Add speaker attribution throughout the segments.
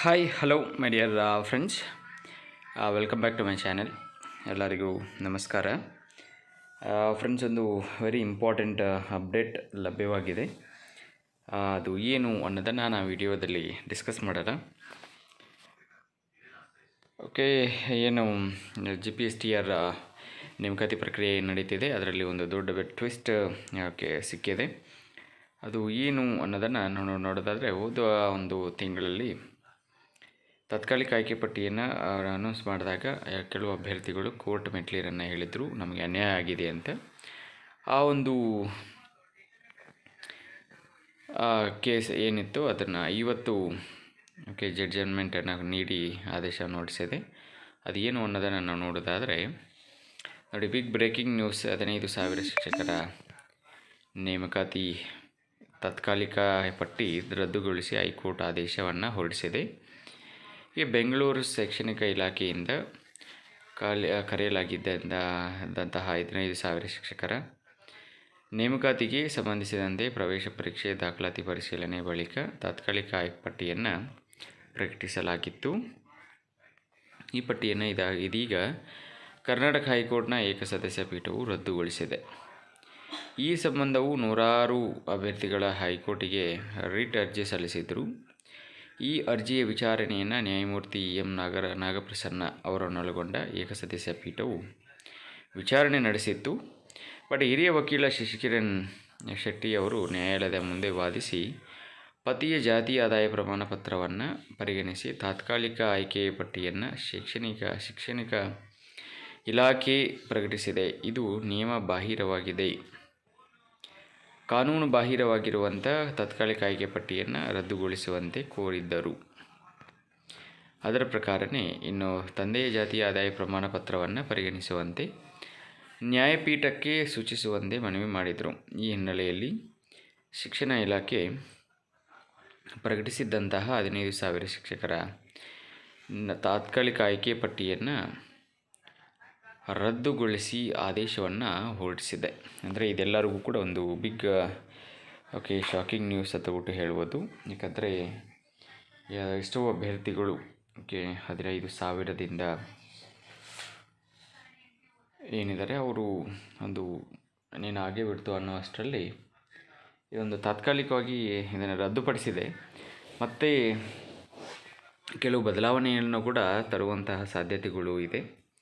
Speaker 1: hi hello my dear friends welcome back to my channel ಎಲ್ಲರಿಗೂ ನಮಸ್ಕಾರ friends ಒಂದು very important update ಲಭ್ಯವಾಗಿದೆ ಆ, ಅದು ಏನು ಅನ್ನೋದನ್ನು ನಾನು ವಿಡಿಯೋದಲ್ಲಿ ಡಿಸ್ಕಸ್ ಮಾಡೋಣ ಓಕೆ ಏನು G P S T R ನೇಮಕಾತಿ ಪ್ರಕ್ರಿಯೆ ನಡೀತಿದೆ ಅದರಲ್ಲಿ ಒಂದು ದೊಡ್ಡ ಟ್ವಿಸ್ಟ್ ಓಕೆ ಸಿಕ್ಕಿದೆ ಅದು ಏನು ಅನ್ನೋದನ್ನು ನಾವು ನೋಡೋದಾದರೆ ಹೋದ ಒಂದು ತಿಂಗಳಲ್ಲಿ ತಾತ್ಕಾಲಿಕ ಆಯ್ಕೆ ಪಟ್ಟಿಯನ್ನು ಅನೌನ್ಸ್ ಮಾಡಿದಾಗ ಆ, ಕೆಲವು ಅಭ್ಯರ್ಥಿಗಳು ಕೋರ್ಟ್ ಮೆಟ್ಲೀರನ್ನು ಹೇಳಿದರು ನಮಗೆ ಅನ್ಯಾಯ ಆಗಿದೆ ಅಂತ ಆ ಒಂದು ಕೇಸ್ ಏನಿತ್ತು ಅದನ್ನು ಇವತ್ತು ಓಕೆ ಜಡ್ಜ್ಮೆಂಟನ್ನು ನೀಡಿ ಆದೇಶ ಹೊರಡಿಸಿದೆ ಅದು ಏನು ಅನ್ನೋದನ್ನು ನಾವು ನೋಡೋದಾದರೆ ನೋಡಿ ಬಿಗ್ ಬ್ರೇಕಿಂಗ್ ನ್ಯೂಸ್ ಹದಿನೈದು ಸಾವಿರ ಶಿಕ್ಷಕರ ನೇಮಕಾತಿ ತಾತ್ಕಾಲಿಕ ಪಟ್ಟಿ ರದ್ದುಗೊಳಿಸಿ ಹೈಕೋರ್ಟ್ ಆದೇಶವನ್ನು ಹೊರಡಿಸಿದೆ ಈ ಬೆಂಗಳೂರು ಶೈಕ್ಷಣಿಕ ಇಲಾಖೆಯಿಂದ ಖಾಲಿ ಕರೆಯಲಾಗಿದ್ದಂತಹ ಹದಿನೈದು ಸಾವಿರ ಶಿಕ್ಷಕರ ನೇಮಕಾತಿಗೆ ಸಂಬಂಧಿಸಿದಂತೆ ಪ್ರವೇಶ ಪರೀಕ್ಷೆ ದಾಖಲಾತಿ ಪರಿಶೀಲನೆ ಬಳಿಕ ತಾತ್ಕಾಲಿಕ ಆಯ್ಕೆ ಪಟ್ಟಿಯನ್ನು ಪ್ರಕಟಿಸಲಾಗಿತ್ತು ಈ ಪಟ್ಟಿಯನ್ನು ಇದ ಇದೀಗ ಕರ್ನಾಟಕ ಹೈಕೋರ್ಟ್ನ ಏಕಸದಸ್ಯ ಪೀಠವು ರದ್ದುಗೊಳಿಸಿದೆ ಈ ಸಂಬಂಧವು ನೂರಾರು ಅಭ್ಯರ್ಥಿಗಳ ಹೈಕೋರ್ಟಿಗೆ ರಿಟ್ ಅರ್ಜಿ ಸಲ್ಲಿಸಿದರು ಈ ಅರ್ಜಿಯ ವಿಚಾರಣೆಯನ್ನು ನ್ಯಾಯಮೂರ್ತಿ ಎಂ ನಾಗರ ನಾಗಪ್ರಸನ್ನ ಅವರನ್ನೊಳಗೊಂಡ ಏಕಸದಸ್ಯ ಪೀಠವು ವಿಚಾರಣೆ ನಡೆಸಿತ್ತು ಬಟ್ ಹಿರಿಯ ವಕೀಲ ಶಶಿಕಿರಣ್ ಶೆಟ್ಟಿ ಅವರು ನ್ಯಾಯಾಲಯದ ಮುಂದೆ ವಾದಿಸಿ ಪತಿಯ ಜಾತಿ ಆದಾಯ ಪ್ರಮಾಣ ಪತ್ರವನ್ನು ಪರಿಗಣಿಸಿ ತಾತ್ಕಾಲಿಕ ಆಯ್ಕೆ ಪಟ್ಟಿಯನ್ನು ಶೈಕ್ಷಣಿಕ ಶಿಕ್ಷಣಿಕ ಇಲಾಖೆ ಪ್ರಕಟಿಸಿದೆ ಇದು ನಿಯಮ ಬಾಹಿರವಾಗಿದೆ ಕಾನೂನು ಬಾಹಿರವಾಗಿರುವಂಥ ತಾತ್ಕಾಲಿಕ ಆಯ್ಕೆ ಪಟ್ಟಿಯನ್ನು ರದ್ದುಗೊಳಿಸುವಂತೆ ಕೋರಿದ್ದರು ಅದರ ಪ್ರಕಾರನೇ ಇನ್ನು ತಂದೆಯ ಜಾತಿಯ ಆದಾಯ ಪ್ರಮಾಣ ಪತ್ರವನ್ನು ಪರಿಗಣಿಸುವಂತೆ ನ್ಯಾಯಪೀಠಕ್ಕೆ ಸೂಚಿಸುವಂತೆ ಮನವಿ ಮಾಡಿದರು ಈ ಹಿನ್ನೆಲೆಯಲ್ಲಿ ಶಿಕ್ಷಣ ಇಲಾಖೆ ಪ್ರಕಟಿಸಿದ್ದಂತಹ ಹದಿನೈದು ಸಾವಿರ ಶಿಕ್ಷಕರ ನ- ತಾತ್ಕಾಲಿಕ ಆಯ್ಕೆ ಪಟ್ಟಿಯನ್ನು ರದ್ದುಗೊಳಿಸಿ ಆದೇಶವನ್ನು ಹೊರಡಿಸಿದೆ ಅಂದರೆ ಇದೆಲ್ಲರಿಗೂ ಕೂಡ ಒಂದು ಬಿಗ್ ಓಕೆ ಶಾಕಿಂಗ್ ನ್ಯೂಸ್ ಅಂತ ಬಿಟ್ಟು ಹೇಳ್ಬೋದು ಯಾಕಂದರೆ ಯಾ- ಎಷ್ಟೋ ಅಭ್ಯರ್ಥಿಗಳು ಓಕೆ ಹದಿನೈದು ಸಾವಿರದಿಂದ ಏನಿದ್ದಾರೆ ಅವರು ಒಂದು ನೀನು ಹಾಗೆ ಬಿಡ್ತು ಅನ್ನೋ ಅಷ್ಟರಲ್ಲಿ ಇದೊಂದು ತಾತ್ಕಾಲಿಕವಾಗಿ ಇದನ್ನು ರದ್ದುಪಡಿಸಿದೆ ಮತ್ತು ಕೆಲವು ಬದಲಾವಣೆಯನ್ನು ಕೂಡ ತರುವಂತಹ ಸಾಧ್ಯತೆಗಳು ಇದೆ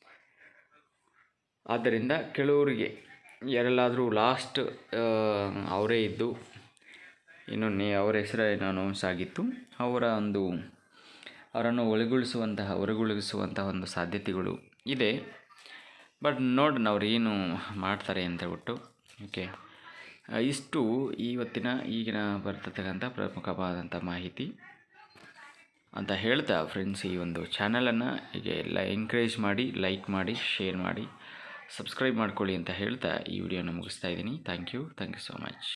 Speaker 1: ಆದ್ದರಿಂದ ಕೆಲವರಿಗೆ ಯಾರೆಲ್ಲಾದರೂ ಲಾಸ್ಟ್ ಅವರೇ ಇದ್ದು ಇನ್ನು ನೇ ಅವರ ಹೆಸರು ಏನು ಅನೌನ್ಸ್ ಆಗಿತ್ತು ಅವರ ಒಂದು ಅವರನ್ನು ಒಳಗೊಳಿಸುವಂತಹ ಹೊರಗೊಳಿಸುವಂತಹ ಒಂದು ಸಾಧ್ಯತೆಗಳು ಇದೆ ಬಟ್ ನೋಡೋಣ ಅವ್ರು ಏನು ಮಾಡ್ತಾರೆ ಅಂತ ಹೇಳ್ಬಿಟ್ಟು ಓಕೆ ಇಷ್ಟು ಇವತ್ತಿನ ಈಗಿನ ಬರ್ತಕ್ಕಂಥ ಪ್ರಮುಖವಾದಂಥ ಮಾಹಿತಿ ಅಂತ ಹೇಳ್ತಾ ಫ್ರೆಂಡ್ಸ್ ಈ ಒಂದು ಚಾನಲನ್ನು ಹೀಗೆ ಎಲ್ಲ ಎಂಕರೇಜ್ ಮಾಡಿ ಲೈಕ್ ಮಾಡಿ ಶೇರ್ ಮಾಡಿ ಸಬ್ಸ್ಕ್ರೈಬ್ ಮಾಡ್ಕೊಳ್ಳಿ ಅಂತ ಹೇಳ್ತಾ ಈ ವಿಡಿಯೋನ ಮುಗಿಸ್ತಾ ಇದ್ದೀನಿ thank you thank you so much